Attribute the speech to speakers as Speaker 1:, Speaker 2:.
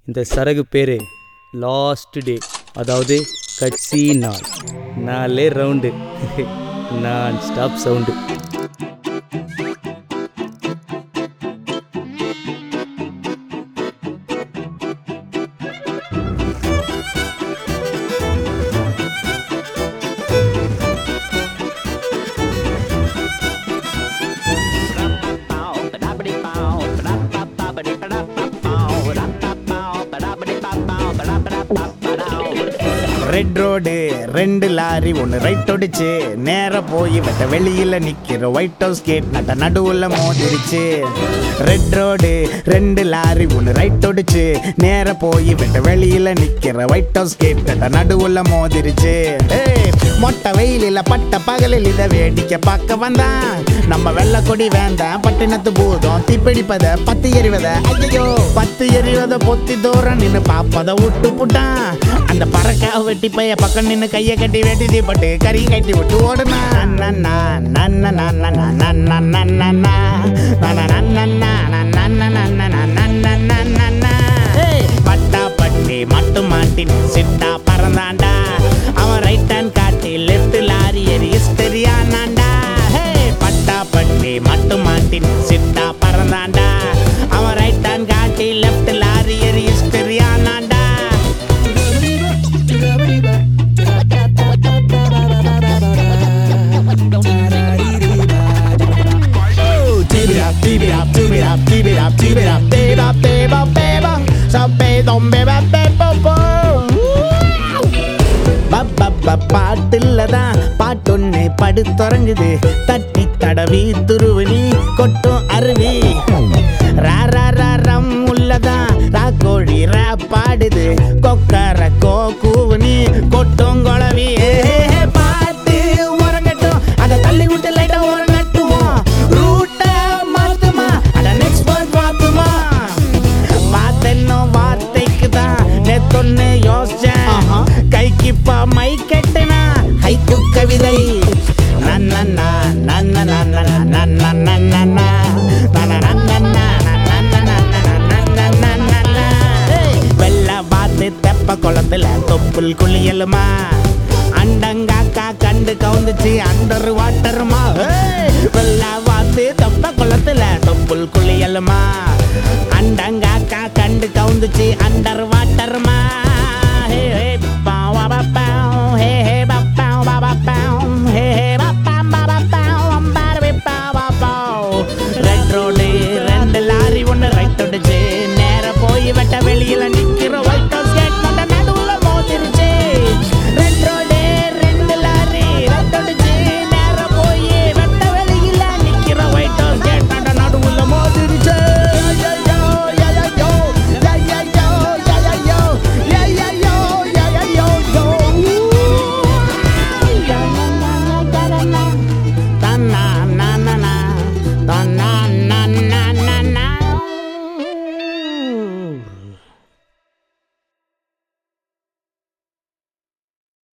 Speaker 1: இந்த சரகு பேர் last day அதாவது கட்சி நாள் நாலே ரவுண்டு நான் ஸ்டாப் சவுண்டு
Speaker 2: ரெட் ரோடு ரெண்டு லாரி ஒன்று ரைட் ஒடிச்சு நேரா போய் வெட்ட வெளியில நிக்கிற ஒயிட் ஹவுஸ் கேட் நட்ட நடுவுல மோதிருச்சு ரெட் ரோடு ரெண்டு லாரி ஒன்று ரைட் ஒடிச்சு நேரா போய் வெட்ட வெளியில நிக்கிற ஒயிட் ஹவுஸ் கேட் நட்ட நடுவுல மோதிருச்சு ஏய், மொட்டை வெயிலில் பட்ட பகலில் இதை வேடிக்கை பார்க்க வந்தான் நம்ம வெள்ளை கொடி வேண்டாம் பட்டினத்து பூதம் தீப்பிடிப்பத பத்து எறிவத ஐயோ பத்து எறிவத பொத்தி தூரம் நின்னு பாப்பத விட்டு புட்டான் அந்த பறக்க வெட்டி பைய பக்கம் நின்னு கைய கட்டி வெட்டி தீப்பட்டு கறி கட்டி விட்டு ஓடுனா நன்னா நன்னா நன்னா நன்னா நன்னா நன்னா நன்னா பட்டா பட்டி மட்டு மாட்டின் சிட்டா பறந்தாண்டா அவன் ரைட் ஹேண்ட் காட்டி லெஃப்ட் லாரி எரி தெரியானாண்டா பட்டா பட்டி மட்டு மாட்டின் சிட்டா பறந்தாண்டா அவன் ரைட் ஹேண்ட் காட்டி லெஃப்ட் லாரி எரி தெரியானாண்டா Tip it up, tip it up, tip it up, tip it up, tip it up, tip up, tip up, tip up. So be dum be ba be bo bo. பப்பப்ப பாட்டுல தான் பாட்டொன்னு படுத்துறங்குது தட்டி தடவி துருவனி கொட்டும் அருவி ரா ரா ரா ரம் உள்ளதான் ரா கோழி ரா பாடுது கொக்கர கோ கூவனி கொட்டும் குழவி ஏ, பாட்டு உறங்கட்டும் அதை தள்ளி விட்டு லைட்டா உறங்கட்டுமா ரூட்ட மாத்துமா அட நெக்ஸ்ட் பாயிண்ட் மாத்துமா பார்த்தென்னும் வார்த்தைக்கு தான் நேத்தொன்னு யோசிச்சேன் கைக்குப்பா மை கெட்டுனா ஹைக்கு கவிதை நன்னண்ணா நன்னண்ணா நன்னண்ணா நன்னண்ணா நன்னண்ணா நன்னண்ணா வெள்ள வாத்து தெப்ப குளத்துல தொப்புள் குளியலுமா அண்டங்காக்கா கண்டு கவுந்துச்சு அண்டர் வாட்டருமா வெள்ள வாத்து தெப்ப குளத்துல தொப்புள் குளியலுமா அண்டங்காக்கா கண்டு கவுந்துச்சு அண்டர்